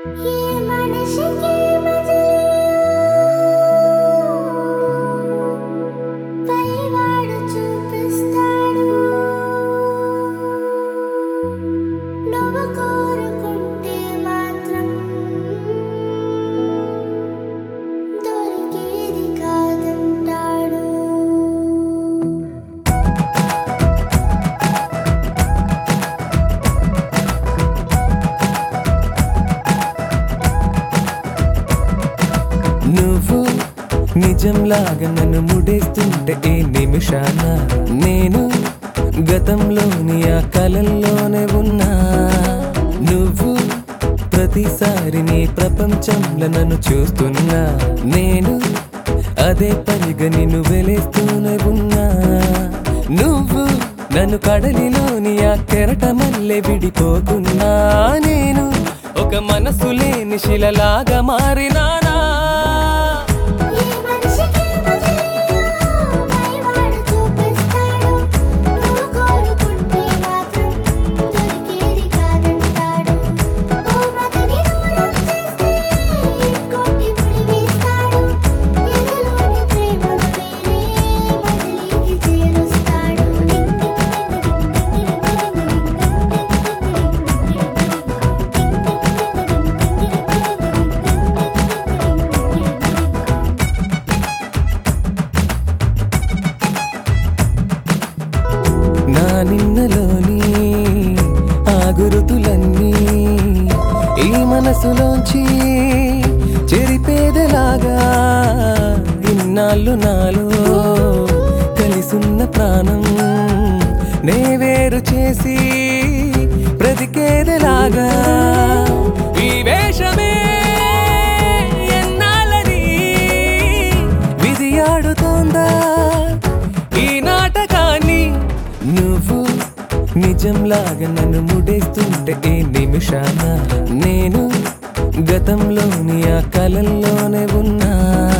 ఏ మనిషికి మజిలియో పైవాడు చూపిస్తాడు నువ్వు కోరుకుంటే మాత్రం దొరికేది కాదంటాడు నువ్వు నిజంలాగా నన్ను ముడేస్తుంటే ఈ నిమిషాన నేను గతంలోని ఆ కలల్లోనే ఉన్నా నువ్వు ప్రతిసారి నీ ప్రపంచంలో నన్ను చూస్తున్నా నేను అదే పనిగా నిన్ను వెలేస్తూనే ఉన్నా నువ్వు నన్ను కడలిలోని ఆ కెరట మల్లె విడిపోకున్నా నేను ఒక మనసు లేని శిలలాగా మారినానా ఏ మనిషికి మజిలియో పైవాడు చూపిస్తాడు నువ్వు కోరుకుంటే మాత్రం దొరికేది కాదంటాడు ఓ మగని దూరం చేస్తే ఇంకోటి ముడివేస్తాడు ఎదలోని ప్రేమను వేరే మజిలీకి చేరుస్తాడు నా నిన్నలోని ఆ గురుతులన్నీ ఈ మనసులోంచి చెరిపేదలాగా ఇన్నాళ్ళు నాలో కలిసున్న ప్రాణం నే వేరు చేసి బ్రతికేదలాగా ఈ వేషమే ఎన్నాళ్ళని విధి ఆడుతోందా ఈ నాటకాన్ని నువ్వు నిజంలాగా నన్ను ముడేస్తుంటే ఈ నిమిషాన నేను గతంలోని ఆ కలల్లోనే ఉన్నా